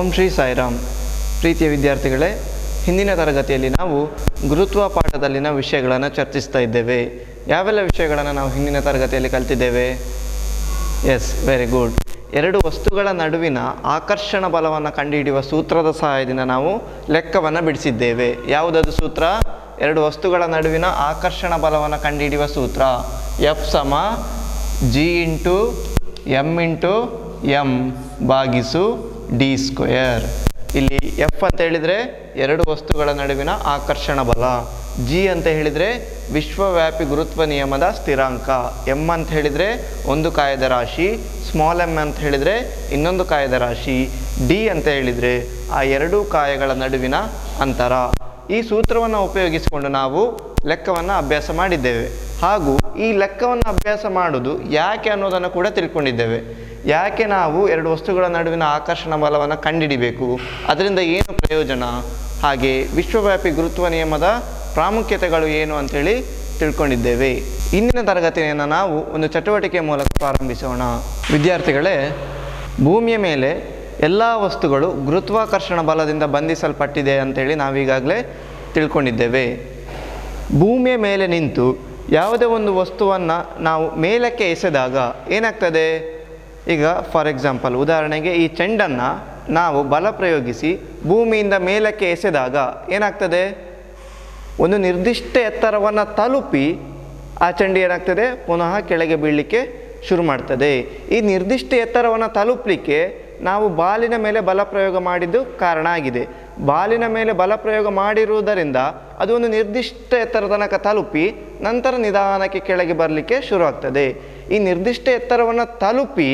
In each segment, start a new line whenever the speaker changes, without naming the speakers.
ಓಂ ಶ್ರೀ ಸಾಯಿರಾಮ್ ಪ್ರೀತಿಯ ವಿದ್ಯಾರ್ಥಿಗಳೇ ಹಿಂದಿನ ತರಗತಿಯಲ್ಲಿ ನಾವು ಗುರುತ್ವ ಪಾಠದಲ್ಲಿನ ವಿಷಯಗಳನ್ನು ಚರ್ಚಿಸ್ತಾ ಇದ್ದೇವೆ ಯಾವೆಲ್ಲ ವಿಷಯಗಳನ್ನು ನಾವು ಹಿಂದಿನ ತರಗತಿಯಲ್ಲಿ ಕಲ್ತಿದ್ದೇವೆ ಎಸ್ ವೆರಿ ಗುಡ್ ಎರಡು ವಸ್ತುಗಳ ನಡುವಿನ ಆಕರ್ಷಣ ಬಲವನ್ನು ಕಂಡುಹಿಡಿಯುವ ಸೂತ್ರದ ಸಹಾಯದಿಂದ ನಾವು ಲೆಕ್ಕವನ್ನು ಬಿಡಿಸಿದ್ದೇವೆ ಯಾವುದದು ಸೂತ್ರ ಎರಡು ವಸ್ತುಗಳ ನಡುವಿನ ಆಕರ್ಷಣ ಬಲವನ್ನು ಕಂಡುಹಿಡಿಯುವ ಸೂತ್ರ ಎಫ್ ಸಮ G into M into M ಭಾಗಿಸು ಡಿ ಸ್ಕ್ವೇರ್ ಇಲ್ಲಿ ಎಫ್ ಅಂತ ಹೇಳಿದರೆ ಎರಡು ವಸ್ತುಗಳ ನಡುವಿನ ಆಕರ್ಷಣ ಬಲ ಜಿ ಅಂತ ಹೇಳಿದರೆ ವಿಶ್ವವ್ಯಾಪಿ ಗುರುತ್ವ ನಿಯಮದ ಸ್ಥಿರಾಂಕ ಎಮ್ ಅಂತ ಹೇಳಿದರೆ ಒಂದು ಕಾಯದ ರಾಶಿ ಸ್ಮಾಲ್ ಎಮ್ ಅಂತ ಹೇಳಿದರೆ ಇನ್ನೊಂದು ಕಾಯದ ರಾಶಿ ಡಿ ಅಂತ ಹೇಳಿದರೆ ಆ ಎರಡೂ ಕಾಯಗಳ ನಡುವಿನ ಅಂತರ ಈ ಸೂತ್ರವನ್ನು ಉಪಯೋಗಿಸಿಕೊಂಡು ನಾವು ಲೆಕ್ಕವನ್ನು ಅಭ್ಯಾಸ ಮಾಡಿದ್ದೇವೆ ಹಾಗೂ ಈ ಲೆಕ್ಕವನ್ನು ಅಭ್ಯಾಸ ಮಾಡೋದು ಯಾಕೆ ಅನ್ನೋದನ್ನು ಕೂಡ ತಿಳ್ಕೊಂಡಿದ್ದೇವೆ ಯಾಕೆ ನಾವು ಎರಡು ವಸ್ತುಗಳ ನಡುವಿನ ಆಕರ್ಷಣ ಬಲವನ್ನು ಕಂಡುಹಿಡಿಬೇಕು ಅದರಿಂದ ಏನು ಪ್ರಯೋಜನ ಹಾಗೆ ವಿಶ್ವವ್ಯಾಪಿ ಗುರುತ್ವ ನಿಯಮದ ಪ್ರಾಮುಖ್ಯತೆಗಳು ಏನು ಅಂಥೇಳಿ ತಿಳ್ಕೊಂಡಿದ್ದೇವೆ ಇಂದಿನ ತರಗತಿಯನ್ನು ನಾವು ಒಂದು ಚಟುವಟಿಕೆಯ ಮೂಲಕ ಪ್ರಾರಂಭಿಸೋಣ ವಿದ್ಯಾರ್ಥಿಗಳೇ ಭೂಮಿಯ ಮೇಲೆ ಎಲ್ಲ ವಸ್ತುಗಳು ಗುರುತ್ವಾಕರ್ಷಣ ಬಲದಿಂದ ಬಂಧಿಸಲ್ಪಟ್ಟಿದೆ ಅಂತೇಳಿ ನಾವೀಗಾಗಲೇ ತಿಳ್ಕೊಂಡಿದ್ದೇವೆ ಭೂಮಿಯ ಮೇಲೆ ನಿಂತು ಯಾವುದೇ ಒಂದು ವಸ್ತುವನ್ನು ನಾವು ಮೇಲಕ್ಕೆ ಎಸೆದಾಗ ಏನಾಗ್ತದೆ ಈಗ ಫಾರ್ ಎಕ್ಸಾಂಪಲ್ ಉದಾಹರಣೆಗೆ ಈ ಚೆಂಡನ್ನು ನಾವು ಬಲ ಪ್ರಯೋಗಿಸಿ ಭೂಮಿಯಿಂದ ಮೇಲಕ್ಕೆ ಎಸೆದಾಗ ಏನಾಗ್ತದೆ ಒಂದು ನಿರ್ದಿಷ್ಟ ಎತ್ತರವನ್ನು ತಲುಪಿ ಆ ಚೆಂಡು ಏನಾಗ್ತದೆ ಪುನಃ ಕೆಳಗೆ ಬೀಳಲಿಕ್ಕೆ ಶುರು ಮಾಡ್ತದೆ ಈ ನಿರ್ದಿಷ್ಟ ಎತ್ತರವನ್ನು ತಲುಪಲಿಕ್ಕೆ ನಾವು ಬಾಲಿನ ಮೇಲೆ ಬಲ ಪ್ರಯೋಗ ಮಾಡಿದ್ದು ಕಾರಣ ಆಗಿದೆ ಬಾಲಿನ ಮೇಲೆ ಬಲ ಪ್ರಯೋಗ ಮಾಡಿರುವುದರಿಂದ ಅದು ಒಂದು ನಿರ್ದಿಷ್ಟ ಎತ್ತರ ತನಕ ತಲುಪಿ ನಂತರ ನಿಧಾನಕ್ಕೆ ಕೆಳಗೆ ಬರಲಿಕ್ಕೆ ಶುರುವಾಗ್ತದೆ ಈ ನಿರ್ದಿಷ್ಟ ಎತ್ತರವನ್ನು ತಲುಪಿ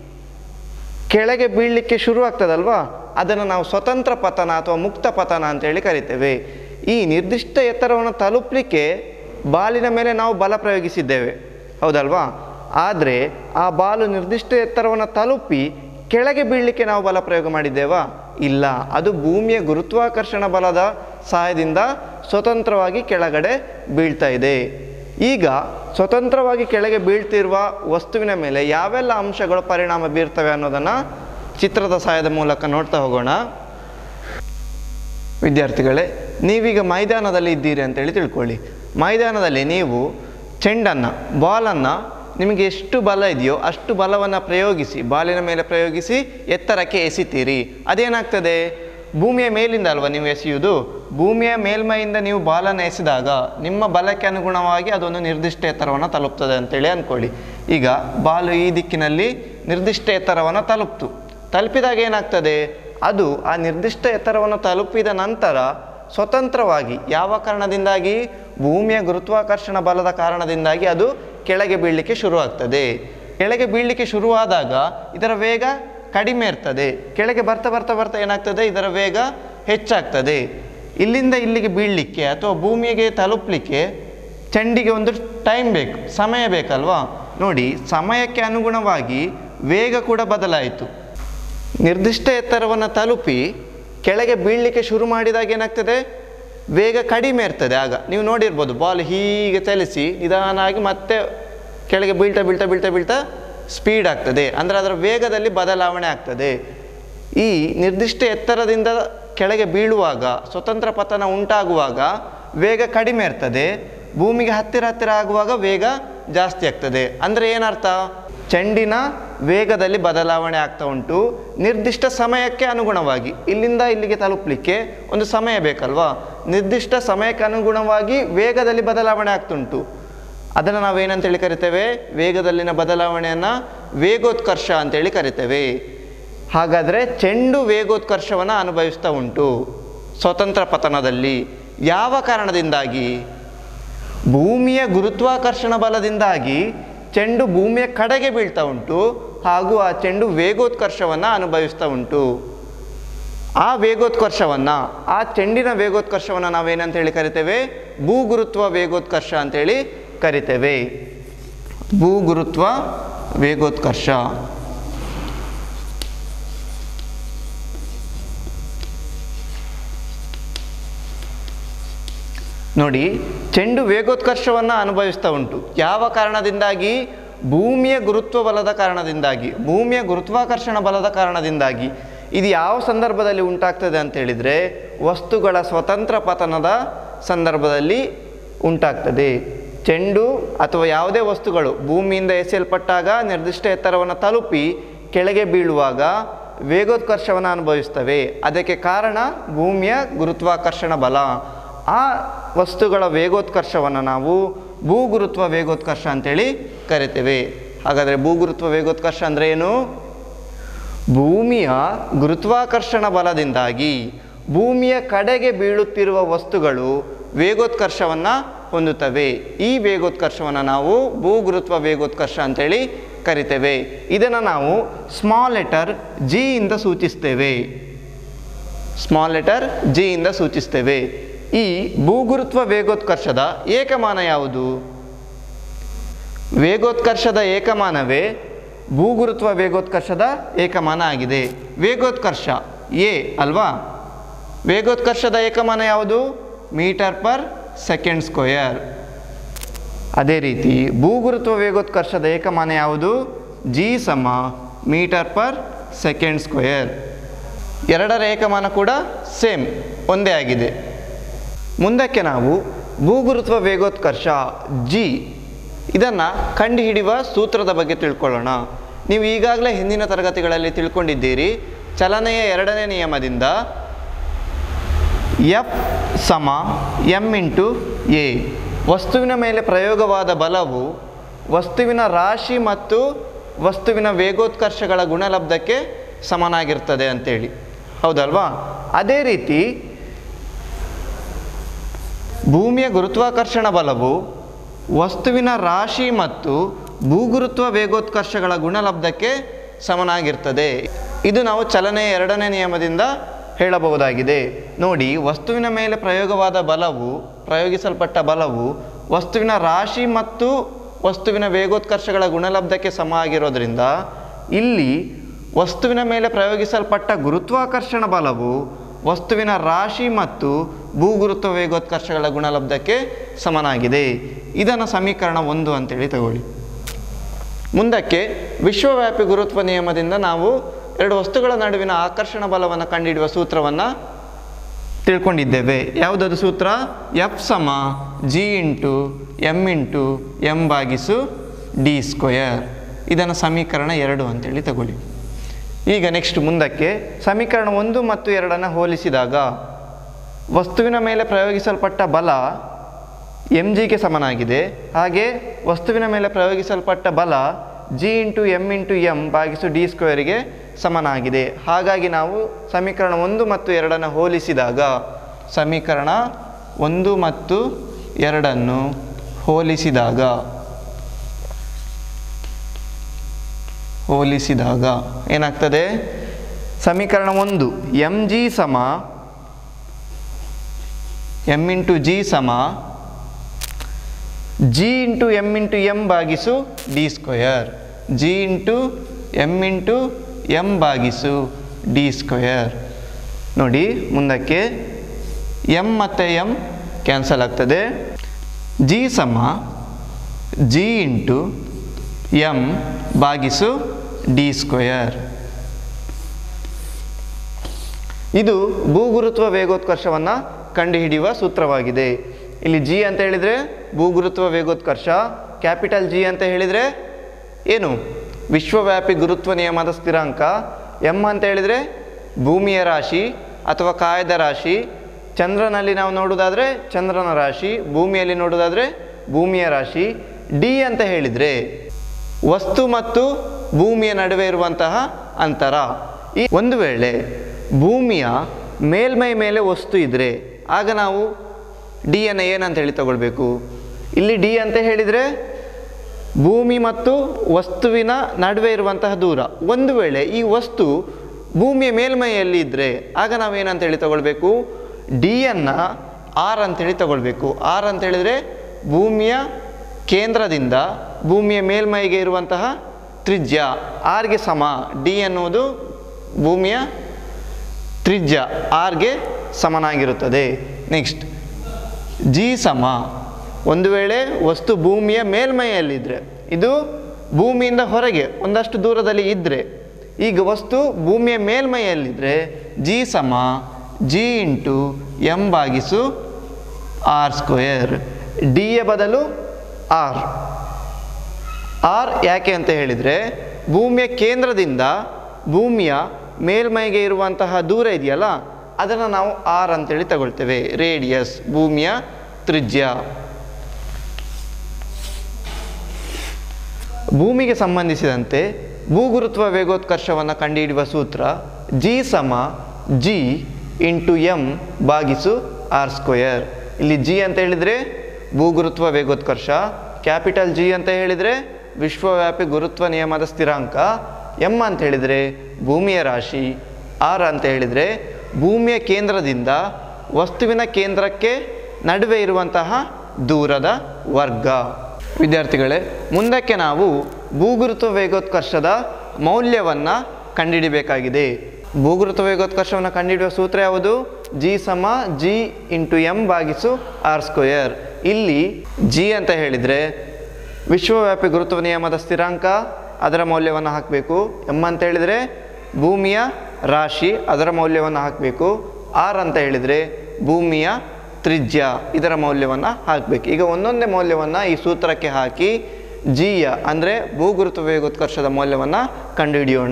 ಕೆಳಗೆ ಬೀಳಲಿಕ್ಕೆ ಶುರುವಾಗ್ತದಲ್ವಾ ಅದನ್ನು ನಾವು ಸ್ವತಂತ್ರ ಪತನ ಅಥವಾ ಮುಕ್ತ ಪತನ ಅಂತೇಳಿ ಕರಿತೇವೆ ಈ ನಿರ್ದಿಷ್ಟ ಎತ್ತರವನ್ನು ತಲುಪಲಿಕ್ಕೆ ಬಾಲಿನ ಮೇಲೆ ನಾವು ಬಲ ಪ್ರಯೋಗಿಸಿದ್ದೇವೆ ಹೌದಲ್ವಾ ಆದರೆ ಆ ಬಾಲು ನಿರ್ದಿಷ್ಟ ಎತ್ತರವನ್ನು ತಲುಪಿ ಕೆಳಗೆ ಬೀಳಲಿಕ್ಕೆ ನಾವು ಬಲ ಪ್ರಯೋಗ ಮಾಡಿದ್ದೇವಾ ಇಲ್ಲ ಅದು ಭೂಮಿಯ ಗುರುತ್ವಾಕರ್ಷಣ ಬಲದ ಸಹಾಯದಿಂದ ಸ್ವತಂತ್ರವಾಗಿ ಕೆಳಗಡೆ ಬೀಳ್ತಾ ಇದೆ ಈಗ ಸ್ವತಂತ್ರವಾಗಿ ಕೆಳಗೆ ಬೀಳ್ತಿರುವ ವಸ್ತುವಿನ ಮೇಲೆ ಯಾವೆಲ್ಲ ಅಂಶಗಳು ಪರಿಣಾಮ ಬೀರ್ತವೆ ಅನ್ನೋದನ್ನು ಚಿತ್ರದ ಸಹಾಯದ ಮೂಲಕ ನೋಡ್ತಾ ಹೋಗೋಣ ವಿದ್ಯಾರ್ಥಿಗಳೇ ನೀವೀಗ ಮೈದಾನದಲ್ಲಿ ಇದ್ದೀರಿ ಅಂತೇಳಿ ತಿಳ್ಕೊಳ್ಳಿ ಮೈದಾನದಲ್ಲಿ ನೀವು ಚೆಂಡನ್ನು ಬಾಲನ್ನು ನಿಮಗೆ ಎಷ್ಟು ಬಲ ಇದೆಯೋ ಅಷ್ಟು ಬಲವನ್ನು ಪ್ರಯೋಗಿಸಿ ಬಾಲಿನ ಮೇಲೆ ಪ್ರಯೋಗಿಸಿ ಎತ್ತರಕ್ಕೆ ಎಸಿತೀರಿ ಅದೇನಾಗ್ತದೆ ಭೂಮಿಯ ಮೇಲಿಂದ ಅಲ್ವಾ ನೀವು ಎಸೆಯುವುದು ಭೂಮಿಯ ಮೇಲ್ಮೈಯಿಂದ ನೀವು ಬಾಲನ್ನು ಎಸೆದಾಗ ನಿಮ್ಮ ಬಲಕ್ಕೆ ಅನುಗುಣವಾಗಿ ಅದೊಂದು ನಿರ್ದಿಷ್ಟ ಎತ್ತರವನ್ನು ತಲುಪ್ತದೆ ಅಂತೇಳಿ ಅಂದ್ಕೊಳ್ಳಿ ಈಗ ಬಾಲು ಈ ದಿಕ್ಕಿನಲ್ಲಿ ನಿರ್ದಿಷ್ಟ ಎತ್ತರವನ್ನು ತಲುಪ್ತು ತಲುಪಿದಾಗ ಏನಾಗ್ತದೆ ಅದು ಆ ನಿರ್ದಿಷ್ಟ ಎತ್ತರವನ್ನು ತಲುಪಿದ ನಂತರ ಸ್ವತಂತ್ರವಾಗಿ ಯಾವ ಕಾರಣದಿಂದಾಗಿ ಭೂಮಿಯ ಗುರುತ್ವಾಕರ್ಷಣ ಬಲದ ಕಾರಣದಿಂದಾಗಿ ಅದು ಕೆಳಗೆ ಬೀಳಲಿಕ್ಕೆ ಶುರುವಾಗ್ತದೆ ಕೆಳಗೆ ಬೀಳಲಿಕ್ಕೆ ಶುರುವಾದಾಗ ಇದರ ವೇಗ ಕಡಿಮೆ ಇರ್ತದೆ ಕೆಳಗೆ ಬರ್ತಾ ಬರ್ತಾ ಬರ್ತಾ ಏನಾಗ್ತದೆ ಇದರ ವೇಗ ಹೆಚ್ಚಾಗ್ತದೆ ಇಲ್ಲಿಂದ ಇಲ್ಲಿಗೆ ಬೀಳಲಿಕ್ಕೆ ಅಥವಾ ಭೂಮಿಗೆ ತಲುಪಲಿಕ್ಕೆ ಚೆಂಡಿಗೆ ಒಂದು ಟೈಮ್ ಬೇಕು ಸಮಯ ಬೇಕಲ್ವಾ ನೋಡಿ ಸಮಯಕ್ಕೆ ಅನುಗುಣವಾಗಿ ವೇಗ ಕೂಡ ಬದಲಾಯಿತು ನಿರ್ದಿಷ್ಟ ಎತ್ತರವನ್ನು ತಲುಪಿ ಕೆಳಗೆ ಬೀಳಲಿಕ್ಕೆ ಶುರು ಮಾಡಿದಾಗ ಏನಾಗ್ತದೆ ವೇಗ ಕಡಿಮೆ ಇರ್ತದೆ ಆಗ ನೀವು ನೋಡಿರ್ಬೋದು ಬಾಲ್ ಹೀಗೆ ಚಲಿಸಿ ನಿಧಾನಾಗಿ ಮತ್ತೆ ಕೆಳಗೆ ಬೀಳ್ತಾ ಬೀಳ್ತಾ ಬೀಳ್ತಾ ಬೀಳ್ತಾ ಸ್ಪೀಡ್ ಆಗ್ತದೆ ಅಂದರೆ ಅದರ ವೇಗದಲ್ಲಿ ಬದಲಾವಣೆ ಆಗ್ತದೆ ಈ ನಿರ್ದಿಷ್ಟ ಎತ್ತರದಿಂದ ಕೆಳಗೆ ಬೀಳುವಾಗ ಸ್ವತಂತ್ರ ಪತನ ಉಂಟಾಗುವಾಗ ವೇಗ ಕಡಿಮೆ ಇರ್ತದೆ ಭೂಮಿಗೆ ಹತ್ತಿರ ಹತ್ತಿರ ಆಗುವಾಗ ವೇಗ ಜಾಸ್ತಿ ಆಗ್ತದೆ ಅಂದರೆ ಏನರ್ಥ ಚೆಂಡಿನ ವೇಗದಲ್ಲಿ ಬದಲಾವಣೆ ಆಗ್ತಾ ಉಂಟು ನಿರ್ದಿಷ್ಟ ಸಮಯಕ್ಕೆ ಅನುಗುಣವಾಗಿ ಇಲ್ಲಿಂದ ಇಲ್ಲಿಗೆ ತಲುಪಲಿಕ್ಕೆ ಒಂದು ಸಮಯ ಬೇಕಲ್ವಾ ನಿರ್ದಿಷ್ಟ ಸಮಯಕ್ಕೆ ಅನುಗುಣವಾಗಿ ವೇಗದಲ್ಲಿ ಬದಲಾವಣೆ ಆಗ್ತುಂಟು ಅದನ್ನು ನಾವೇನಂತೇಳಿ ಕರಿತೇವೆ ವೇಗದಲ್ಲಿನ ಬದಲಾವಣೆಯನ್ನು ವೇಗೋತ್ಕರ್ಷ ಅಂತೇಳಿ ಕರಿತೇವೆ ಹಾಗಾದರೆ ಚೆಂಡು ವೇಗೋತ್ಕರ್ಷವನ್ನು ಅನುಭವಿಸ್ತಾ ಉಂಟು ಸ್ವತಂತ್ರ ಪತನದಲ್ಲಿ ಯಾವ ಕಾರಣದಿಂದಾಗಿ ಭೂಮಿಯ ಗುರುತ್ವಾಕರ್ಷಣ ಬಲದಿಂದಾಗಿ ಚೆಂಡು ಭೂಮಿಯ ಕಡೆಗೆ ಬೀಳ್ತಾ ಉಂಟು ಹಾಗೂ ಆ ಚೆಂಡು ವೇಗೋತ್ಕರ್ಷವನ್ನು ಅನುಭವಿಸ್ತಾ ಉಂಟು ಆ ವೇಗೋತ್ಕರ್ಷವನ್ನು ಆ ಚೆಂಡಿನ ವೇಗೋತ್ಕರ್ಷವನ್ನು ನಾವೇನಂತ ಹೇಳಿ ಕರಿತೇವೆ ಭೂಗುರುತ್ವ ವೇಗೋತ್ಕರ್ಷ ಅಂತೇಳಿ ಕರಿತೇವೆ ಭೂಗುರುತ್ವ ವೇಗೋತ್ಕರ್ಷ ನೋಡಿ ಚೆಂಡು ವೇಗೋತ್ಕರ್ಷವನ್ನು ಅನುಭವಿಸ್ತಾ ಉಂಟು ಯಾವ ಕಾರಣದಿಂದಾಗಿ ಭೂಮಿಯ ಗುರುತ್ವ ಬಲದ ಕಾರಣದಿಂದಾಗಿ ಭೂಮಿಯ ಗುರುತ್ವಾಕರ್ಷಣ ಬಲದ ಕಾರಣದಿಂದಾಗಿ ಇದು ಯಾವ ಸಂದರ್ಭದಲ್ಲಿ ಉಂಟಾಗ್ತದೆ ಅಂತ ಹೇಳಿದರೆ ವಸ್ತುಗಳ ಸ್ವತಂತ್ರ ಪತನದ ಸಂದರ್ಭದಲ್ಲಿ ಉಂಟಾಗ್ತದೆ ಚೆಂಡು ಅಥವಾ ಯಾವುದೇ ವಸ್ತುಗಳು ಭೂಮಿಯಿಂದ ಎಸೆಯಲ್ಪಟ್ಟಾಗ ನಿರ್ದಿಷ್ಟ ಎತ್ತರವನ್ನು ತಲುಪಿ ಕೆಳಗೆ ಬೀಳುವಾಗ ವೇಗೋತ್ಕರ್ಷವನ್ನು ಅನುಭವಿಸ್ತವೆ ಅದಕ್ಕೆ ಕಾರಣ ಭೂಮಿಯ ಗುರುತ್ವಾಕರ್ಷಣ ಬಲ ಆ ವಸ್ತುಗಳ ವೇಗೋತ್ಕರ್ಷವನ್ನು ನಾವು ಭೂಗುರುತ್ವ ವೇಗೋತ್ಕರ್ಷ ಅಂತೇಳಿ ಕರಿತೇವೆ ಹಾಗಾದರೆ ಭೂಗುರುತ್ವ ವೇಗೋತ್ಕರ್ಷ ಅಂದರೆ ಏನು ಭೂಮಿಯ ಗುರುತ್ವಾಕರ್ಷಣ ಬಲದಿಂದಾಗಿ ಭೂಮಿಯ ಕಡೆಗೆ ಬೀಳುತ್ತಿರುವ ವಸ್ತುಗಳು ವೇಗೋತ್ಕರ್ಷವನ್ನು ಹೊಂದುತ್ತವೆ ಈ ವೇಗೋತ್ಕರ್ಷವನ್ನು ನಾವು ಭೂಗುರುತ್ವ ವೇಗೋತ್ಕರ್ಷ ಅಂತೇಳಿ ಕರಿತೇವೆ ಇದನ್ನು ನಾವು ಸ್ಮಾಲ್ ಲೆಟರ್ ಜಿ ಇಂದ ಸೂಚಿಸ್ತೇವೆ ಸ್ಮಾಲ್ ಲೆಟರ್ ಜಿ ಇಂದ ಸೂಚಿಸ್ತೇವೆ ಈ ಭೂಗುರುತ್ವ ವೇಗೋತ್ಕರ್ಷದ ಏಕಮಾನ ಯಾವುದು ವೇಗೋತ್ಕರ್ಷದ ಏಕಮಾನವೇ ಭೂಗುರುತ್ವ ವೇಗೋತ್ಕರ್ಷದ ಏಕಮಾನ ಆಗಿದೆ ವೇಗೋತ್ಕರ್ಷ ಎ ಅಲ್ವಾ ವೇಗೋತ್ಕರ್ಷದ ಏಕಮಾನ ಯಾವುದು ಮೀಟರ್ ಪರ್ ಸೆಕೆಂಡ್ ಸ್ಕ್ವಯರ್ ಅದೇ ರೀತಿ ಭೂಗುರುತ್ವ ವೇಗೋತ್ಕರ್ಷದ ಏಕಮಾನ ಯಾವುದು ಜಿ ಸಮ ಮೀಟರ್ ಪರ್ ಸೆಕೆಂಡ್ ಸ್ಕ್ವಯರ್ ಎರಡರ ಏಕಮಾನ ಕೂಡ ಸೇಮ್ ಒಂದೇ ಆಗಿದೆ ಮುಂದಕ್ಕೆ ನಾವು ಭೂಗುರುತ್ವ ವೇಗೋತ್ಕರ್ಷ ಜಿ ಇದನ್ನು ಕಂಡುಹಿಡಿಯುವ ಸೂತ್ರದ ಬಗ್ಗೆ ತಿಳ್ಕೊಳ್ಳೋಣ ನೀವು ಈಗಾಗಲೇ ಹಿಂದಿನ ತರಗತಿಗಳಲ್ಲಿ ತಿಳ್ಕೊಂಡಿದ್ದೀರಿ ಚಲನೆಯ ಎರಡನೇ ನಿಯಮದಿಂದ ಎಫ್ ಸಮ ಎಮ್ ಇಂಟು ಎ ವಸ್ತುವಿನ ಮೇಲೆ ಪ್ರಯೋಗವಾದ ಬಲವು ವಸ್ತುವಿನ ರಾಶಿ ಮತ್ತು ವಸ್ತುವಿನ ವೇಗೋತ್ಕರ್ಷಗಳ ಗುಣಲಬ್ಧಕ್ಕೆ ಸಮನಾಗಿರ್ತದೆ ಅಂತೇಳಿ ಹೌದಲ್ವಾ ಅದೇ ರೀತಿ ಭೂಮಿಯ ಗುರುತ್ವಾಕರ್ಷಣ ಬಲವು ವಸ್ತುವಿನ ರಾಶಿ ಮತ್ತು ಭೂಗುರುತ್ವ ವೇಗೋತ್ಕರ್ಷಗಳ ಗುಣಲಬ್ಧಕ್ಕೆ ಸಮನಾಗಿರ್ತದೆ ಇದು ನಾವು ಚಲನೆಯ ಎರಡನೇ ನಿಯಮದಿಂದ ಹೇಳಬಹುದಾಗಿದೆ ನೋಡಿ ವಸ್ತುವಿನ ಮೇಲೆ ಪ್ರಯೋಗವಾದ ಬಲವು ಪ್ರಯೋಗಿಸಲ್ಪಟ್ಟ ಬಲವು ವಸ್ತುವಿನ ರಾಶಿ ಮತ್ತು ವಸ್ತುವಿನ ವೇಗೋತ್ಕರ್ಷಗಳ ಗುಣಲಬ್ಧಕ್ಕೆ ಸಮ ಆಗಿರೋದ್ರಿಂದ ಇಲ್ಲಿ ವಸ್ತುವಿನ ಮೇಲೆ ಪ್ರಯೋಗಿಸಲ್ಪಟ್ಟ ಗುರುತ್ವಾಕರ್ಷಣ ಬಲವು ವಸ್ತುವಿನ ರಾಶಿ ಮತ್ತು ಭೂಗುರುತ್ವ ವೇಗೋತ್ಕರ್ಷಗಳ ಗುಣಲಬ್ಧಕ್ಕೆ ಸಮನಾಗಿದೆ ಇದನ್ನು ಸಮೀಕರಣ ಒಂದು ಅಂತೇಳಿ ತಗೊಳ್ಳಿ ಮುಂದಕ್ಕೆ ವಿಶ್ವವ್ಯಾಪಿ ಗುರುತ್ವ ನಿಯಮದಿಂದ ನಾವು ಎರಡು ವಸ್ತುಗಳ ನಡುವಿನ ಆಕರ್ಷಣ ಬಲವನ್ನು ಕಂಡುಹಿಡಿಯುವ ಸೂತ್ರವನ್ನು ತಿಳ್ಕೊಂಡಿದ್ದೇವೆ ಯಾವುದದು ಸೂತ್ರ ಎಫ್ ಸಮ G into M into M ಬಾಗಿಸು ಡಿ ಸ್ಕ್ವಯರ್ ಇದನ್ನು ಸಮೀಕರಣ ಎರಡು ಅಂತೇಳಿ ತಗೊಳ್ಳಿ ಈಗ ನೆಕ್ಸ್ಟ್ ಮುಂದಕ್ಕೆ ಸಮೀಕರಣ ಒಂದು ಮತ್ತು ಎರಡನ್ನು ಹೋಲಿಸಿದಾಗ ವಸ್ತುವಿನ ಮೇಲೆ ಪ್ರಯೋಗಿಸಲ್ಪಟ್ಟ ಬಲ ಎಮ್ ಜಿಗೆ ಸಮನಾಗಿದೆ ಹಾಗೆ ವಸ್ತುವಿನ ಮೇಲೆ ಪ್ರಯೋಗಿಸಲ್ಪಟ್ಟ ಬಲ G into M into M ಬಾಗಿಸು ಡಿ ಸ್ಕ್ವೇರಿಗೆ ಸಮನಾಗಿದೆ ಹಾಗಾಗಿ ನಾವು ಸಮೀಕರಣ ಒಂದು ಮತ್ತು ಎರಡನ್ನು ಹೋಲಿಸಿದಾಗ ಸಮೀಕರಣ ಒಂದು ಮತ್ತು ಎರಡನ್ನು ಹೋಲಿಸಿದಾಗ ಹೋಲಿಸಿದಾಗ ಏನಾಗ್ತದೆ ಸಮೀಕರಣ ಒಂದು ಎಮ್ ಜಿ ಸಮ ಎಮ್ ಇಂಟು ಜಿ ಸಮ G into M into M ಬಾಗಿಸು D square G into M into M ಬಾಗಿಸು ಡಿ ಸ್ಕ್ವಯರ್ ನೋಡಿ ಮುಂದಕ್ಕೆ ಎಮ್ ಮತ್ತು ಎಮ್ ಕ್ಯಾನ್ಸಲ್ ಆಗ್ತದೆ ಜಿ ಸಮ ಜಿ ಇಂಟು ಎಮ್ ಬಾಗಿಸು ಡಿ ಸ್ಕ್ವಯರ್ ಇದು ಭೂಗುರುತ್ವ ವೇಗೋತ್ಕರ್ಷವನ್ನು ಕಂಡುಹಿಡಿಯುವ ಸೂತ್ರವಾಗಿದೆ ಇಲ್ಲಿ ಜಿ ಅಂತ ಹೇಳಿದರೆ ಭೂಗುರುತ್ವ ವೇಗೋತ್ಕರ್ಷ ಕ್ಯಾಪಿಟಲ್ ಜಿ ಅಂತ ಹೇಳಿದರೆ ಏನು ವಿಶ್ವವ್ಯಾಪಿ ಗುರುತ್ವ ನಿಯಮದ ಸ್ಥಿರಾಂಕ ಎಮ್ ಅಂತ ಹೇಳಿದರೆ ಭೂಮಿಯ ರಾಶಿ ಅಥವಾ ಕಾಯದ ರಾಶಿ ಚಂದ್ರನಲ್ಲಿ ನಾವು ನೋಡೋದಾದರೆ ಚಂದ್ರನ ರಾಶಿ ಭೂಮಿಯಲ್ಲಿ ನೋಡೋದಾದರೆ ಭೂಮಿಯ ರಾಶಿ ಡಿ ಅಂತ ಹೇಳಿದರೆ ವಸ್ತು ಮತ್ತು ಭೂಮಿಯ ನಡುವೆ ಇರುವಂತಹ ಅಂತರ ಈ ಒಂದು ವೇಳೆ ಭೂಮಿಯ ಮೇಲ್ಮೈ ಮೇಲೆ ವಸ್ತು ಇದ್ದರೆ ಆಗ ನಾವು ಡಿ ಅನ್ನು ಏನಂತ ಹೇಳಿ ತಗೊಳ್ಬೇಕು ಇಲ್ಲಿ ಡಿ ಅಂತ ಹೇಳಿದರೆ ಭೂಮಿ ಮತ್ತು ವಸ್ತುವಿನ ನಡುವೆ ಇರುವಂತಹ ದೂರ ಒಂದು ವೇಳೆ ಈ ವಸ್ತು ಭೂಮಿಯ ಮೇಲ್ಮೈಯಲ್ಲಿ ಇದ್ದರೆ ಆಗ ನಾವೇನಂತ ಹೇಳಿ ತಗೊಳ್ಬೇಕು ಡಿಯನ್ನು ಆರ್ ಅಂತೇಳಿ ತಗೊಳ್ಬೇಕು ಆರ್ ಅಂತ ಹೇಳಿದರೆ ಭೂಮಿಯ ಕೇಂದ್ರದಿಂದ ಭೂಮಿಯ ಮೇಲ್ಮೈಗೆ ಇರುವಂತಹ ತ್ರಿಜ್ಯ ಆರ್ಗೆ ಸಮ ಡಿ ಎನ್ನುವುದು ಭೂಮಿಯ ತ್ರಿಜ್ಯ ಆರ್ಗೆ ಸಮನಾಗಿರುತ್ತದೆ ನೆಕ್ಸ್ಟ್ ಜಿ ಸಮ ಒಂದು ವೇಳೆ ವಸ್ತು ಭೂಮಿಯ ಮೇಲ್ಮೈಯಲ್ಲಿದ್ದರೆ ಇದು ಭೂಮಿಯಿಂದ ಹೊರಗೆ ಒಂದಷ್ಟು ದೂರದಲ್ಲಿ ಇದ್ದರೆ ಈಗ ವಸ್ತು ಭೂಮಿಯ ಮೇಲ್ಮೈಯಲ್ಲಿದ್ದರೆ ಜಿ ಸಮ ಜಿ ಇಂಟು ಎಂ ಭಾಗಿಸು ಆರ್ ಸ್ಕ್ವೇರ್ ಡಿಯ ಬದಲು ಆರ್ ಆರ್ ಯಾಕೆ ಅಂತ ಹೇಳಿದರೆ ಭೂಮಿಯ ಕೇಂದ್ರದಿಂದ ಭೂಮಿಯ ಮೇಲ್ಮೈಗೆ ಇರುವಂತಹ ದೂರ ಇದೆಯಲ್ಲ ಅದನ್ನು ನಾವು ಆರ್ ಅಂತೇಳಿ ತಗೊಳ್ತೇವೆ ರೇಡಿಯಸ್ ಭೂಮಿಯ ತ್ರಿಜ್ಯ ಭೂಮಿಗೆ ಸಂಬಂಧಿಸಿದಂತೆ ಭೂಗುರುತ್ವ ವೇಗೋತ್ಕರ್ಷವನ್ನು ಕಂಡುಹಿಡಿಯುವ ಸೂತ್ರ ಜಿ ಸಮ ಜಿ ಇಂಟು ಎಂ ಭಾಗಿಸು ಆರ್ ಸ್ಕ್ವಯರ್ ಇಲ್ಲಿ ಜಿ ಅಂತ ಹೇಳಿದರೆ ಭೂಗುರುತ್ವ ವೇಗೋತ್ಕರ್ಷ ಕ್ಯಾಪಿಟಲ್ ಜಿ ಅಂತ ಹೇಳಿದರೆ ವಿಶ್ವವ್ಯಾಪಿ ಗುರುತ್ವ ನಿಯಮದ ಸ್ಥಿರಾಂಕ ಎಂ ಅಂತ ಹೇಳಿದರೆ ಭೂಮಿಯ ರಾಶಿ ಆರ್ ಅಂತ ಹೇಳಿದರೆ ಭೂಮಿಯ ಕೇಂದ್ರದಿಂದ ವಸ್ತುವಿನ ಕೇಂದ್ರಕ್ಕೆ ನಡುವೆ ಇರುವಂತಹ ದೂರದ ವರ್ಗ ವಿದ್ಯಾರ್ಥಿಗಳೇ ಮುಂದಕ್ಕೆ ನಾವು ಭೂಗುರುತ್ವ ವೇಗೋತ್ಕರ್ಷದ ಮೌಲ್ಯವನ್ನು ಕಂಡುಹಿಡಿಬೇಕಾಗಿದೆ ಭೂಗುರುತ್ವ ವೇಗೋತ್ಕರ್ಷವನ್ನು ಕಂಡುಹಿಡಿಯುವ ಸೂತ್ರ ಯಾವುದು ಜಿ ಸಮ ಜಿ ಇಂಟು ಎಂ ಭಾಗಿಸು ಆರ್ ಸ್ಕ್ವಯರ್ ಇಲ್ಲಿ ಜಿ ಅಂತ ಹೇಳಿದರೆ ವಿಶ್ವವ್ಯಾಪಿ ಗುರುತ್ವ ನಿಯಮದ ಸ್ಥಿರಾಂಕ ಅದರ ಮೌಲ್ಯವನ್ನು ಹಾಕಬೇಕು ಎಮ್ ಅಂತ ಹೇಳಿದರೆ ಭೂಮಿಯ ರಾಶಿ ಅದರ ಮೌಲ್ಯವನ್ನು ಹಾಕಬೇಕು ಆರ್ ಅಂತ ಹೇಳಿದರೆ ಭೂಮಿಯ ತ್ರಿಜ್ಯ ಇದರ ಮೌಲ್ಯವನ್ನು ಹಾಕಬೇಕು ಈಗ ಒಂದೊಂದೇ ಮೌಲ್ಯವನ್ನು ಈ ಸೂತ್ರಕ್ಕೆ ಹಾಕಿ ಜಿಯ ಅಂದರೆ ಭೂಗುರುತ್ವ ವೇಗೋತ್ಕರ್ಷದ ಮೌಲ್ಯವನ್ನು ಕಂಡುಹಿಡಿಯೋಣ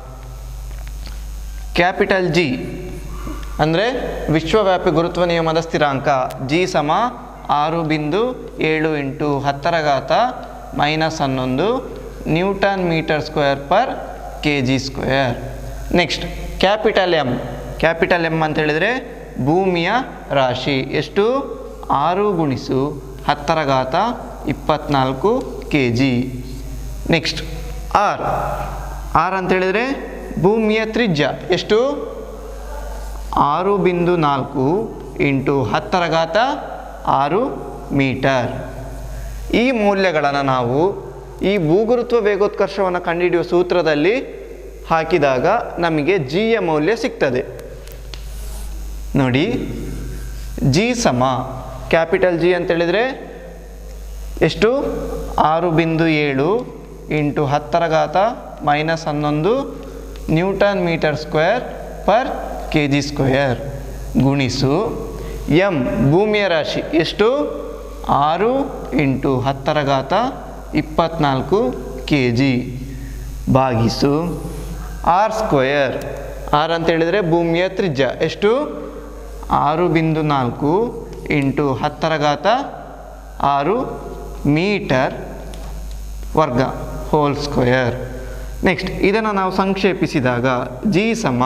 ಕ್ಯಾಪಿಟಲ್ ಜಿ ಅಂದರೆ ವಿಶ್ವವ್ಯಾಪಿ ಗುರುತ್ವ ನಿಯಮದ ಸ್ಥಿರಾಂಕ ಜಿ ಸಮ ಆರು ಬಿಂದು ಏಳು ಇಂಟು ಹತ್ತರ ಘಾತ ಮೈನಸ್ ಹನ್ನೊಂದು newton metre square per K G square next capital M capital M ಅಂತ ಹೇಳಿದರೆ ಭೂಮಿಯ ರಾಶಿ ಎಷ್ಟು ಆರು ಗುಣಿಸು ಹತ್ತರ ಘಾತ ಇಪ್ಪತ್ನಾಲ್ಕು K G next R R ಅಂತ ಹೇಳಿದರೆ ಭೂಮಿಯ ತ್ರಿಜ್ಯ ಎಷ್ಟು ಆರು ಬಿಂದು ನಾಲ್ಕು ಇಂಟು ಹತ್ತರ ಘಾತ ಆರು ಮೀಟರ್ ಈ ಮೌಲ್ಯಗಳನ್ನು ನಾವು ಈ ಭೂಗುರುತ್ವ ವೇಗೋತ್ಕರ್ಷವನ್ನು ಕಂಡುಹಿಡಿಯುವ ಸೂತ್ರದಲ್ಲಿ ಹಾಕಿದಾಗ ನಮಗೆ ಜಿಯ ಮೌಲ್ಯ ಸಿಗ್ತದೆ ನೋಡಿ ಜಿ ಸಮ ಕ್ಯಾಪಿಟಲ್ ಜಿ ಅಂತೇಳಿದರೆ ಎಷ್ಟು ಆರು ಬಿಂದು ಏಳು ಇಂಟು ಹತ್ತರ ಘಾತ ಮೈನಸ್ ಹನ್ನೊಂದು newton metre square per K G square ಗುಣಿಸು ಎಂ ಭೂಮಿಯ ರಾಶಿ ಎಷ್ಟು ಆರು ಇಂಟು ಹತ್ತರ ಘಾತ ಇಪ್ಪತ್ನಾಲ್ಕು ಕೆ ಜಿ ಭಾಗಿಸು ಆರ್ ಸ್ಕ್ವಯರ್ ಆರ್ ಅಂತ ಹೇಳಿದರೆ ಭೂಮಿಯ ತ್ರಿಜ್ಯ ಎಷ್ಟು ಆರು ಬಿಂದು ನಾಲ್ಕು ಇಂಟು ಹತ್ತರ ಘಾತ ಆರು ಮೀಟರ್ ವರ್ಗ ಹೋಲ್ ಸ್ಕ್ವಯರ್ ನೆಕ್ಸ್ಟ್ ಇದನ್ನು ನಾವು ಸಂಕ್ಷೇಪಿಸಿದಾಗ ಜಿ ಸಮ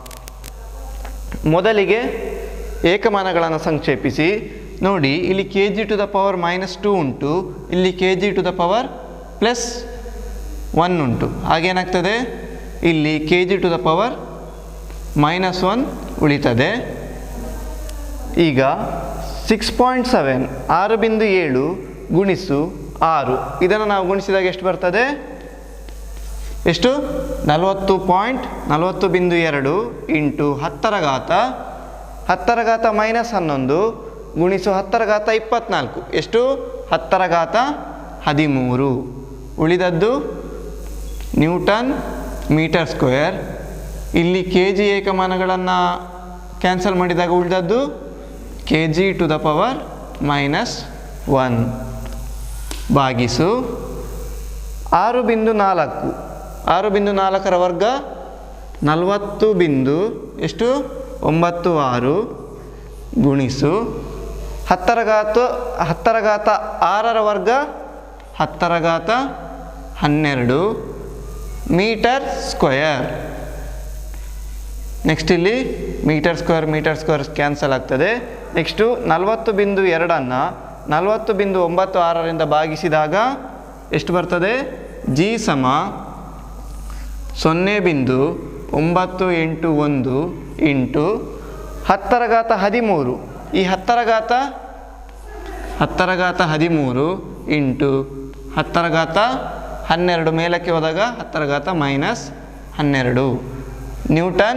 ಮೊದಲಿಗೆ ಏಕಮಾನಗಳನ್ನು ಸಂಕ್ಷೇಪಿಸಿ ನೋಡಿ ಇಲ್ಲಿ K G to the power minus two ಉಂಟು ಇಲ್ಲಿ K G to the power plus one ಉಂಟು ಹಾಗೇನಾಗ್ತದೆ ಇಲ್ಲಿ K G to the power minus one ಉಳಿತದೆ ಈಗ ಸಿಕ್ಸ್ ಪಾಯಿಂಟ್ ಸೆವೆನ್ ಆರು ಬಿಂದು ಏಳು ಗುಣಿಸು ಆರು ಇದನ್ನು ನಾವು ಗುಣಿಸಿದಾಗ ಎಷ್ಟು ಬರ್ತದೆ ಎಷ್ಟು ನಲವತ್ತು ಪಾಯಿಂಟ್ ನಲವತ್ತು ಬಿಂದು ಎರಡು ಇಂಟು ಹತ್ತರ ಘಾತ ಹತ್ತರ ಘಾತ ಮೈನಸ್ ಹನ್ನೊಂದು ಗುಣಿಸು ಹತ್ತರ ಘಾತ ಇಪ್ಪತ್ನಾಲ್ಕು ಎಷ್ಟು ಹತ್ತರ ಘಾತ ಹದಿಮೂರು ಉಳಿದದ್ದು ನ್ಯೂಟನ್ ಮೀಟರ್ ಸ್ಕ್ವೇರ್ ಇಲ್ಲಿ ಕೆ ಜಿ ಏಕಮಾನಗಳನ್ನು ಕ್ಯಾನ್ಸಲ್ ಮಾಡಿದಾಗ ಉಳಿದದ್ದು K G to the power minus one ಭಾಗಿಸು ಆರು ಬಿಂದು ನಾಲ್ಕು ಆರು ಬಿಂದು ನಾಲ್ಕರ ವರ್ಗ ನಲವತ್ತು ಬಿಂದು ಎಷ್ಟು ಒಂಬತ್ತು ಆರು ಗುಣಿಸು ಹತ್ತರ ಘಾತ ಹತ್ತರ ಘಾತ ಆರರ ವರ್ಗ ಹತ್ತರ ಘಾತ ಹನ್ನೆರಡು ಮೀಟರ್ ಸ್ಕ್ವಯರ್ ನೆಕ್ಸ್ಟ್ ಇಲ್ಲಿ metre square metre square cancel ಆಗ್ತದೆ ನೆಕ್ಸ್ಟು ನಲವತ್ತು ಬಿಂದು ಎರಡನ್ನು ನಲವತ್ತು ಬಿಂದು ಒಂಬತ್ತು ಆರರಿಂದ ಭಾಗಿಸಿದಾಗ ಎಷ್ಟು ಬರ್ತದೆ ಜಿ ಸಮ ಸೊನ್ನೆ ಬಿಂದು ಒಂಬತ್ತು ಎಂಟು ಒಂದು ಇಂಟು ಹತ್ತರ ಘಾತ ಹದಿಮೂರು ಈ ಹತ್ತರ ಘಾತ ಹತ್ತರ ಘಾತ ಹದಿಮೂರು ಇಂಟು ಹತ್ತರ ಘಾತ ಹನ್ನೆರಡು ಮೇಲಕ್ಕೆ ಹೋದಾಗ ಹತ್ತರ ಘಾತ ಮೈನಸ್ ಹನ್ನೆರಡು ನ್ಯೂಟನ್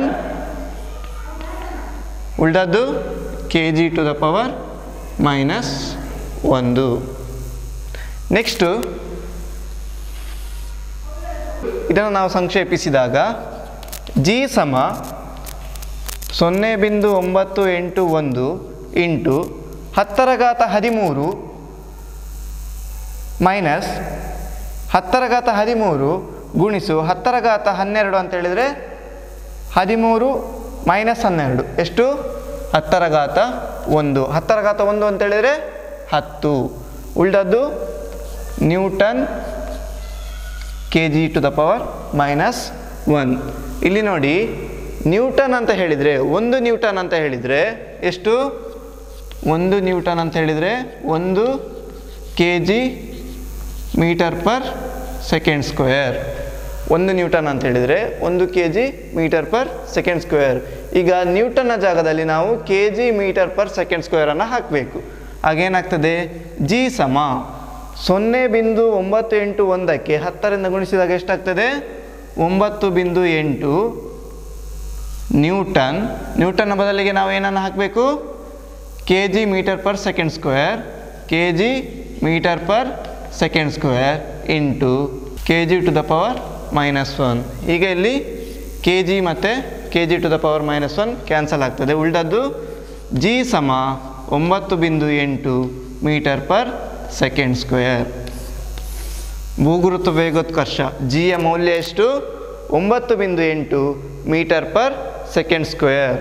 ಉಳ್ದದ್ದು K G to the power minus ಒಂದು ನೆಕ್ಸ್ಟು ಇದನ್ನು ನಾವು ಸಂಕ್ಷೇಪಿಸಿದಾಗ ಜಿ ಸಮ ಸೊನ್ನೆ ಬಿಂದು ಒಂಬತ್ತು ಎಂಟು ಒಂದು ಇಂಟು ಹತ್ತರ ಘಾತ ಹದಿಮೂರು ಮೈನಸ್ ಹತ್ತರ ಘಾತ ಹದಿಮೂರು ಗುಣಿಸು ಹತ್ತರ ಘಾತ ಹನ್ನೆರಡು ಅಂತ ಹೇಳಿದರೆ ಹದಿಮೂರು ಮೈನಸ್ ಹನ್ನೆರಡು ಎಷ್ಟು ಹತ್ತರ ಘಾತ ಒಂದು ಹತ್ತರ ಘಾತ ಒಂದು ಅಂತ ಹೇಳಿದರೆ ಹತ್ತು ಉಳಿದದ್ದು newton K G to the power minus one ಇಲ್ಲಿ ನೋಡಿ ನ್ಯೂಟನ್ ಅಂತ ಹೇಳಿದರೆ ಒಂದು ನ್ಯೂಟನ್ ಅಂತ ಹೇಳಿದರೆ ಎಷ್ಟು ಒಂದು ನ್ಯೂಟನ್ ಅಂತ ಹೇಳಿದರೆ ಒಂದು K G metre per second square ಒಂದು ನ್ಯೂಟನ್ ಅಂತ ಹೇಳಿದರೆ ಒಂದು K G metre per second square ಈಗ ನ್ಯೂಟನ್ನ ಜಾಗದಲ್ಲಿ ನಾವು K G metre per second ಸ್ಕ್ವೇರನ್ನು ಹಾಕಬೇಕು ಆಗೇನಾಗ್ತದೆ ಜಿ ಸಮ ಸೊನ್ನೆ ಬಿಂದು ಒಂಬತ್ತು ಎಂಟು ಒಂದಕ್ಕೆ ಹತ್ತರಿಂದ ಗುಣಿಸಿದಾಗ ಎಷ್ಟಾಗ್ತದೆ ಒಂಬತ್ತು ಬಿಂದು ಎಂಟು ನ್ಯೂಟನ್ ನ್ಯೂಟನ್ನ ಬದಲಿಗೆ ನಾವು ಏನನ್ನು ಹಾಕಬೇಕು K G metre per second square K G metre per second square into K G to the power minus one ಈಗ ಇಲ್ಲಿ ಕೆ ಜಿ ಮತ್ತು K G to the power minus one cancel ಆಗ್ತದೆ ಉಳಿದದ್ದು G ಸಮ ಒಂಬತ್ತು ಬಿಂದು ಎಂಟು metre per second square ಭೂಗುರುತ್ವ ವೇಗೋತ್ಕರ್ಷ ಜಿಯ ಮೌಲ್ಯ ಎಷ್ಟು ಒಂಬತ್ತು ಬಿಂದು ಎಂಟು ಮೀಟರ್ ಪರ್ ಸೆಕೆಂಡ್ ಸ್ಕ್ವೇರ್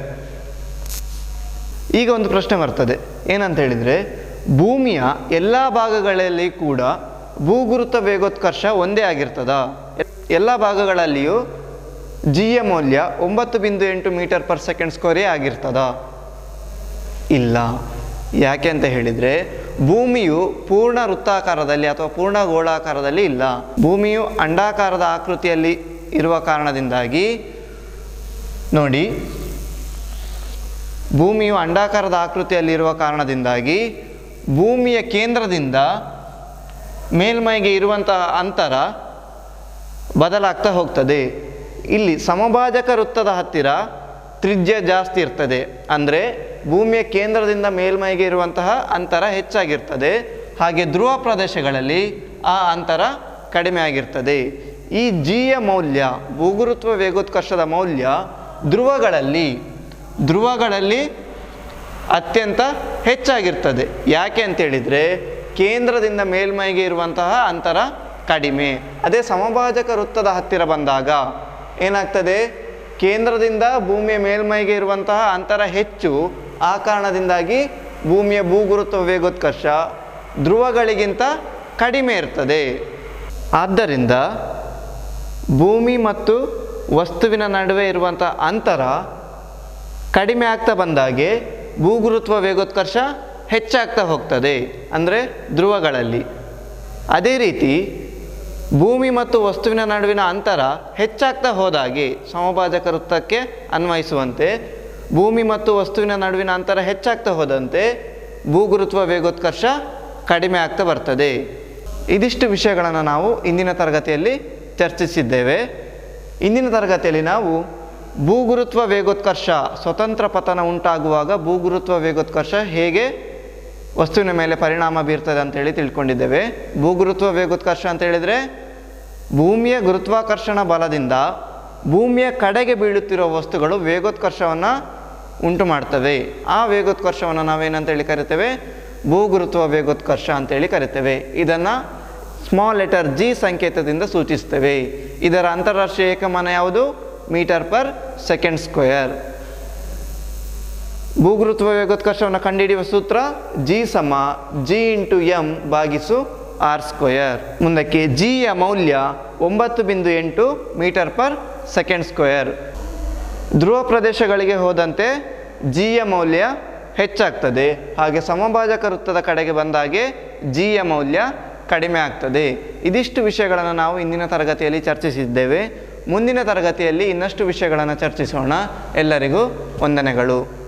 ಈಗ ಒಂದು ಪ್ರಶ್ನೆ ಬರ್ತದೆ ಏನಂತ ಹೇಳಿದರೆ ಭೂಮಿಯ ಎಲ್ಲ ಭಾಗಗಳಲ್ಲಿ ಕೂಡ ಭೂಗುರುತ್ವ ವೇಗೋತ್ಕರ್ಷ ಒಂದೇ ಆಗಿರ್ತದಾ ಎಲ್ಲ ಭಾಗಗಳಲ್ಲಿಯೂ ಜಿಯ ಮೌಲ್ಯ ಒಂಬತ್ತು ಬಿಂದು ಎಂಟು ಮೀಟರ್ ಪರ್ ಸೆಕೆಂಡ್ ಸ್ಕ್ವೇರೇ ಆಗಿರ್ತದಾ ಇಲ್ಲ ಯಾಕೆ ಅಂತ ಹೇಳಿದರೆ ಭೂಮಿಯು ಪೂರ್ಣ ವೃತ್ತಾಕಾರದಲ್ಲಿ ಅಥವಾ ಪೂರ್ಣ ಗೋಳಾಕಾರದಲ್ಲಿ ಇಲ್ಲ ಭೂಮಿಯು ಅಂಡಾಕಾರದ ಆಕೃತಿಯಲ್ಲಿ ಇರುವ ಕಾರಣದಿಂದಾಗಿ ನೋಡಿ ಭೂಮಿಯು ಅಂಡಾಕಾರದ ಆಕೃತಿಯಲ್ಲಿರುವ ಕಾರಣದಿಂದಾಗಿ ಭೂಮಿಯ ಕೇಂದ್ರದಿಂದ ಮೇಲ್ಮೈಗೆ ಇರುವಂತಹ ಅಂತರ ಬದಲಾಗ್ತಾ ಹೋಗ್ತದೆ ಇಲ್ಲಿ ಸಮಭಾಜಕ ವೃತ್ತದ ಹತ್ತಿರ ತ್ರಿಜ್ಯ ಜಾಸ್ತಿ ಇರ್ತದೆ ಅಂದರೆ ಭೂಮಿಯ ಕೇಂದ್ರದಿಂದ ಮೇಲ್ಮೈಗೆ ಇರುವಂತಹ ಅಂತರ ಹೆಚ್ಚಾಗಿರ್ತದೆ ಹಾಗೆ ಧ್ರುವ ಪ್ರದೇಶಗಳಲ್ಲಿ ಆ ಅಂತರ ಕಡಿಮೆ ಆಗಿರ್ತದೆ ಈ ಜಿಯ ಮೌಲ್ಯ ಭೂಗುರುತ್ವ ವೇಗೋತ್ಕರ್ಷದ ಮೌಲ್ಯ ಧ್ರುವಗಳಲ್ಲಿ ಧ್ರುವಗಳಲ್ಲಿ ಅತ್ಯಂತ ಹೆಚ್ಚಾಗಿರ್ತದೆ ಯಾಕೆ ಅಂತೇಳಿದರೆ ಕೇಂದ್ರದಿಂದ ಮೇಲ್ಮೈಗೆ ಇರುವಂತಹ ಅಂತರ ಕಡಿಮೆ ಅದೇ ಸಮಭಾಜಕ ವೃತ್ತದ ಹತ್ತಿರ ಬಂದಾಗ ಏನಾಗ್ತದೆ ಕೇಂದ್ರದಿಂದ ಭೂಮಿಯ ಮೇಲ್ಮೈಗೆ ಇರುವಂತಹ ಅಂತರ ಹೆಚ್ಚು ಆ ಕಾರಣದಿಂದಾಗಿ ಭೂಮಿಯ ಭೂಗುರುತ್ವ ವೇಗೋತ್ಕರ್ಷ ಧ್ರುವಗಳಿಗಿಂತ ಕಡಿಮೆ ಇರ್ತದೆ ಆದ್ದರಿಂದ ಭೂಮಿ ಮತ್ತು ವಸ್ತುವಿನ ನಡುವೆ ಇರುವಂಥ ಅಂತರ ಕಡಿಮೆ ಆಗ್ತಾ ಬಂದಾಗೆ ಭೂಗುರುತ್ವ ವೇಗೋತ್ಕರ್ಷ ಹೆಚ್ಚಾಗ್ತಾ ಹೋಗ್ತದೆ ಅಂದರೆ ಧ್ರುವಗಳಲ್ಲಿ ಅದೇ ರೀತಿ ಭೂಮಿ ಮತ್ತು ವಸ್ತುವಿನ ನಡುವಿನ ಅಂತರ ಹೆಚ್ಚಾಗ್ತಾ ಹೋದಾಗೆ ಸಮಭಾಜಕ ವೃತ್ತಕ್ಕೆ ಅನ್ವಯಿಸುವಂತೆ ಭೂಮಿ ಮತ್ತು ವಸ್ತುವಿನ ನಡುವಿನ ಅಂತರ ಹೆಚ್ಚಾಗ್ತಾ ಹೋದಂತೆ ಭೂಗುರುತ್ವ ವೇಗೋತ್ಕರ್ಷ ಕಡಿಮೆ ಆಗ್ತಾ ಬರ್ತದೆ ಇದಿಷ್ಟು ವಿಷಯಗಳನ್ನು ನಾವು ಇಂದಿನ ತರಗತಿಯಲ್ಲಿ ಚರ್ಚಿಸಿದ್ದೇವೆ ಇಂದಿನ ತರಗತಿಯಲ್ಲಿ ನಾವು ಭೂಗುರುತ್ವ ವೇಗೋತ್ಕರ್ಷ ಸ್ವತಂತ್ರ ಪತನ ಉಂಟಾಗುವಾಗ ಭೂಗುರುತ್ವ ವೇಗೋತ್ಕರ್ಷ ಹೇಗೆ ವಸ್ತುವಿನ ಮೇಲೆ ಪರಿಣಾಮ ಬೀರ್ತದೆ ಅಂತೇಳಿ ತಿಳ್ಕೊಂಡಿದ್ದೇವೆ ಭೂಗುರುತ್ವ ವೇಗೋತ್ಕರ್ಷ ಅಂತ ಹೇಳಿದರೆ ಭೂಮಿಯ ಗುರುತ್ವಾಕರ್ಷಣ ಬಲದಿಂದ ಭೂಮಿಯ ಕಡೆಗೆ ಬೀಳುತ್ತಿರುವ ವಸ್ತುಗಳು ವೇಗೋತ್ಕರ್ಷವನ್ನು ಉಂಟು ಮಾಡ್ತವೆ ಆ ವೇಗೋತ್ಕರ್ಷವನ್ನು ನಾವೇನಂತೇಳಿ ಕರಿತೇವೆ ಭೂಗುರುತ್ವ ವೇಗೋತ್ಕರ್ಷ ಅಂತೇಳಿ ಕರಿತೇವೆ ಇದನ್ನು ಸ್ಮಾಲ್ ಲೆಟರ್ ಜಿ ಸಂಕೇತದಿಂದ ಸೂಚಿಸ್ತೇವೆ ಇದರ ಅಂತಾರಾಷ್ಟ್ರೀಯ ಏಕಮಾನ ಯಾವುದು ಮೀಟರ್ ಪರ್ ಸೆಕೆಂಡ್ ಸ್ಕ್ವೇರ್ ಭೂಗುರುತ್ವ ವೇಗೋತ್ಕರ್ಷವನ್ನು ಕಂಡುಹಿಡಿಯುವ ಸೂತ್ರ ಜಿ ಸಮ ಜಿ ಇಂಟು ಎಂ ಭಾಗಿಸು ಆರ್ ಸ್ಕ್ವೇರ್ ಮುಂದಕ್ಕೆ ಜಿಯ ಮೌಲ್ಯ ಒಂಬತ್ತು ಬಿಂದು ಎಂಟು ಮೀಟರ್ ಪರ್ ಸೆಕೆಂಡ್ ಸ್ಕ್ವೇರ್ ಧ್ರುವ ಪ್ರದೇಶಗಳಿಗೆ ಹೋದಂತೆ ಜಿಯ ಮೌಲ್ಯ ಹೆಚ್ಚಾಗ್ತದೆ ಹಾಗೆ ಸಮಭಾಜಕ ವೃತ್ತದ ಕಡೆಗೆ ಬಂದಾಗೆ ಜಿಯ ಮೌಲ್ಯ ಕಡಿಮೆ ಆಗ್ತದೆ ಇದಿಷ್ಟು ವಿಷಯಗಳನ್ನು ನಾವು ಇಂದಿನ ತರಗತಿಯಲ್ಲಿ ಚರ್ಚಿಸಿದ್ದೇವೆ ಮುಂದಿನ ತರಗತಿಯಲ್ಲಿ ಇನ್ನಷ್ಟು ವಿಷಯಗಳನ್ನು ಚರ್ಚಿಸೋಣ ಎಲ್ಲರಿಗೂ ವಂದನೆಗಳು